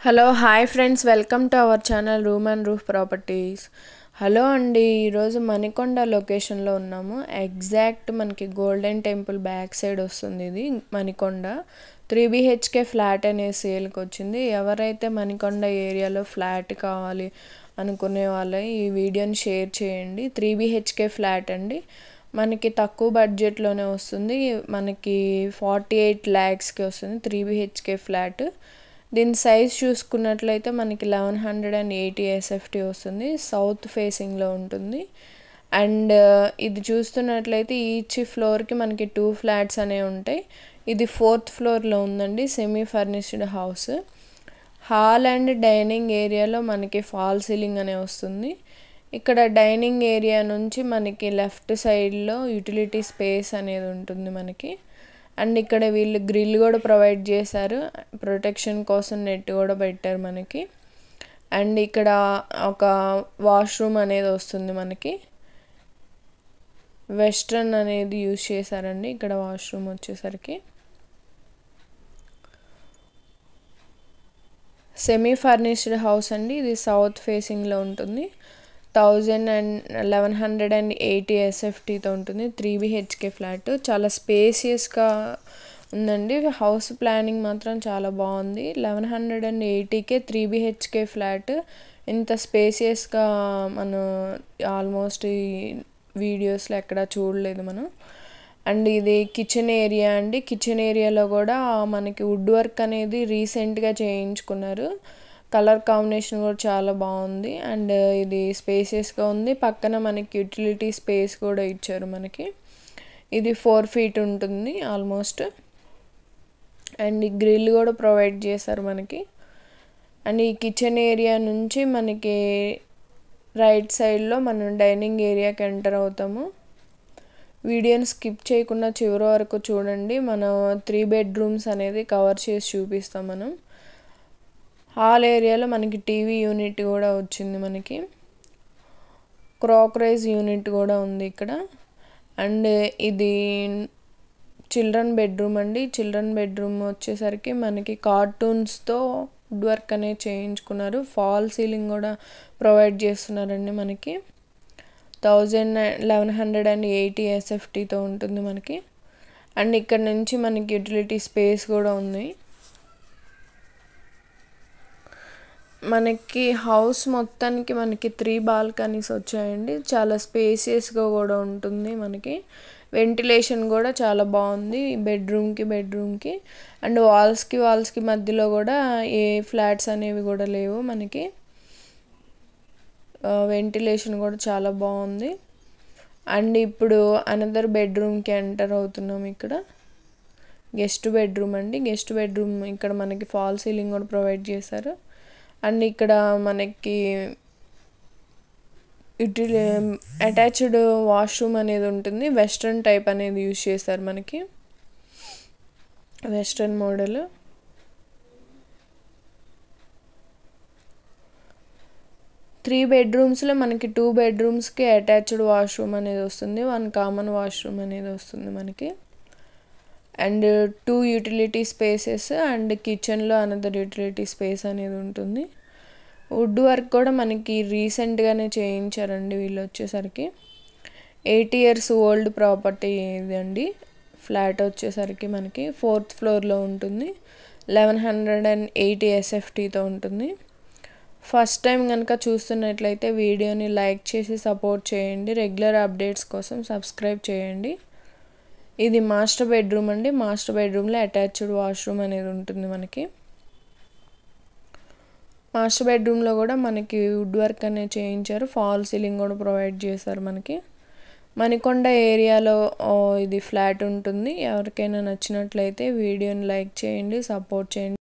hello hi friends welcome to our channel room and roof properties hello అండి ఈరోజు మణికొండ లొకేషన్లో ఉన్నాము ఎగ్జాక్ట్ మనకి గోల్డెన్ టెంపుల్ బ్యాక్ సైడ్ వస్తుంది ఇది మణికొండ త్రీ బిహెచ్కే ఫ్లాట్ అనే సేల్కి వచ్చింది ఎవరైతే మణికొండ ఏరియాలో ఫ్లాట్ కావాలి అనుకునే వాళ్ళు ఈ వీడియోని షేర్ చేయండి త్రీ బిహెచ్కే ఫ్లాట్ అండి మనకి తక్కువ బడ్జెట్లోనే వస్తుంది మనకి ఫార్టీ ఎయిట్ ల్యాక్స్కి వస్తుంది త్రీ బిహెచ్కే ఫ్లాట్ దీని సైజ్ చూసుకున్నట్లయితే మనకి eleven hundred and eighty SFT వస్తుంది సౌత్ ఫేసింగ్లో ఉంటుంది అండ్ ఇది చూస్తున్నట్లయితే ఈచ్ ఫ్లోర్కి మనకి టూ ఫ్లాట్స్ అనేవి ఉంటాయి ఇది ఫోర్త్ ఫ్లోర్లో ఉందండి semi furnished house hall and dining ఏరియాలో మనకి ఫాల్ సీలింగ్ అనే వస్తుంది ఇక్కడ డైనింగ్ ఏరియా నుంచి మనకి లెఫ్ట్ సైడ్లో యూటిలిటీ స్పేస్ అనేది ఉంటుంది మనకి అండ్ ఇక్కడ వీళ్ళు గ్రిల్ కూడా ప్రొవైడ్ చేశారు ప్రొటెక్షన్ కోసం నెట్ కూడా పెట్టారు మనకి అండ్ ఇక్కడ ఒక వాష్రూమ్ అనేది వస్తుంది మనకి వెస్ట్రన్ అనేది యూజ్ చేశారండి ఇక్కడ వాష్రూమ్ వచ్చేసరికి సెమీ ఫర్నిష్డ్ హౌస్ అండి ఇది సౌత్ ఫేసింగ్లో ఉంటుంది thousand and eleven hundred and eighty ఎస్ఎఫ్టీతో ఉంటుంది త్రీ బిహెచ్కే ఫ్లాట్ చాలా స్పేసియస్గా ఉందండి హౌస్ ప్లానింగ్ మాత్రం చాలా బాగుంది లెవెన్ హండ్రెడ్ అండ్ ఎయిటీకే త్రీ బిహెచ్కే ఫ్లాట్ ఇంత స్పేసియస్గా మనం ఆల్మోస్ట్ ఈ వీడియోస్లో ఎక్కడ చూడలేదు మనం అండ్ ఇది కిచెన్ ఏరియా అండి కిచెన్ ఏరియాలో కూడా మనకి వుడ్ వర్క్ అనేది రీసెంట్గా చేయించుకున్నారు కలర్ కాంబినేషన్ కూడా చాలా బాగుంది అండ్ ఇది స్పేసియస్గా ఉంది పక్కన మనకి యూటిలిటీ స్పేస్ కూడా ఇచ్చారు మనకి ఇది ఫోర్ ఫీట్ ఉంటుంది ఆల్మోస్ట్ అండ్ ఈ గ్రిల్ కూడా ప్రొవైడ్ చేశారు మనకి అండ్ ఈ కిచెన్ ఏరియా నుంచి మనకి రైట్ సైడ్లో మనం డైనింగ్ ఏరియాకి ఎంటర్ అవుతాము వీడియోని స్కిప్ చేయకుండా చివరి వరకు చూడండి మనం త్రీ బెడ్రూమ్స్ అనేది కవర్ చేసి చూపిస్తాం మనం హాల్ ఏరియాలో మనకి టీవీ యూనిట్ కూడా వచ్చింది మనకి క్రాకరైజ్ యూనిట్ కూడా ఉంది ఇక్కడ అండ్ ఇది చిల్డ్రన్ బెడ్రూమ్ అండి చిల్డ్రన్ బెడ్రూమ్ వచ్చేసరికి మనకి కార్టూన్స్తో వుడ్ వర్క్ అనేది చేయించుకున్నారు ఫాల్ సీలింగ్ కూడా ప్రొవైడ్ చేస్తున్నారండి మనకి thousand eleven hundred and eighty ఎస్ఎఫ్టీతో ఉంటుంది మనకి అండ్ ఇక్కడ నుంచి మనకి యూటిలిటీ స్పేస్ కూడా ఉంది మనకి హౌస్ మొత్తానికి మనకి త్రీ బాల్కనీస్ వచ్చాయండి చాలా స్పేసియస్గా కూడా ఉంటుంది మనకి వెంటిలేషన్ కూడా చాలా బాగుంది బెడ్రూమ్కి బెడ్రూమ్కి అండ్ వాల్స్కి వాల్స్కి మధ్యలో కూడా ఏ ఫ్లాట్స్ అనేవి కూడా లేవు మనకి వెంటిలేషన్ కూడా చాలా బాగుంది అండ్ ఇప్పుడు అనదర్ బెడ్రూమ్కి ఎంటర్ అవుతున్నాం ఇక్కడ గెస్ట్ బెడ్రూమ్ అండి గెస్ట్ బెడ్రూమ్ ఇక్కడ మనకి ఫాల్ సీలింగ్ కూడా ప్రొవైడ్ చేశారు అండ్ ఇక్కడ మనకి యూటిలి అటాచ్డ్ వాష్రూమ్ అనేది ఉంటుంది వెస్ట్రన్ టైప్ అనేది యూజ్ చేస్తారు మనకి వెస్ట్రన్ మోడల్ త్రీ బెడ్రూమ్స్లో మనకి టూ బెడ్రూమ్స్కి అటాచ్డ్ వాష్రూమ్ అనేది వస్తుంది వన్ కామన్ వాష్రూమ్ అనేది వస్తుంది మనకి and two utility spaces and కిచెన్లో అనదర్ యూటిలిటీ స్పేస్ అనేది ఉంటుంది వుడ్ వర్క్ కూడా మనకి రీసెంట్గానే చేయించారండి వీళ్ళు వచ్చేసరికి ఎయిట్ ఇయర్స్ ఓల్డ్ ప్రాపర్టీ ఇదండి ఫ్లాట్ వచ్చేసరికి మనకి ఫోర్త్ ఫ్లోర్లో ఉంటుంది లెవెన్ హండ్రెడ్ అండ్ ఎయిటీ ఎస్ఎఫ్టీతో ఉంటుంది ఫస్ట్ టైం కనుక చూస్తున్నట్లయితే వీడియోని లైక్ చేసి సపోర్ట్ చేయండి రెగ్యులర్ అప్డేట్స్ కోసం సబ్స్క్రైబ్ చేయండి ఇది మాస్టర్ బెడ్రూమ్ అండి మాస్టర్ బెడ్రూమ్లో అటాచ్డ్ వాష్రూమ్ అనేది ఉంటుంది మనకి మాస్టర్ బెడ్రూమ్లో కూడా మనకి వుడ్ వర్క్ అనేది చేయించారు ఫాల్ సీలింగ్ కూడా ప్రొవైడ్ చేశారు మనకి మణికొండ ఏరియాలో ఇది ఫ్లాట్ ఉంటుంది ఎవరికైనా నచ్చినట్లయితే వీడియోని లైక్ చేయండి సపోర్ట్ చేయండి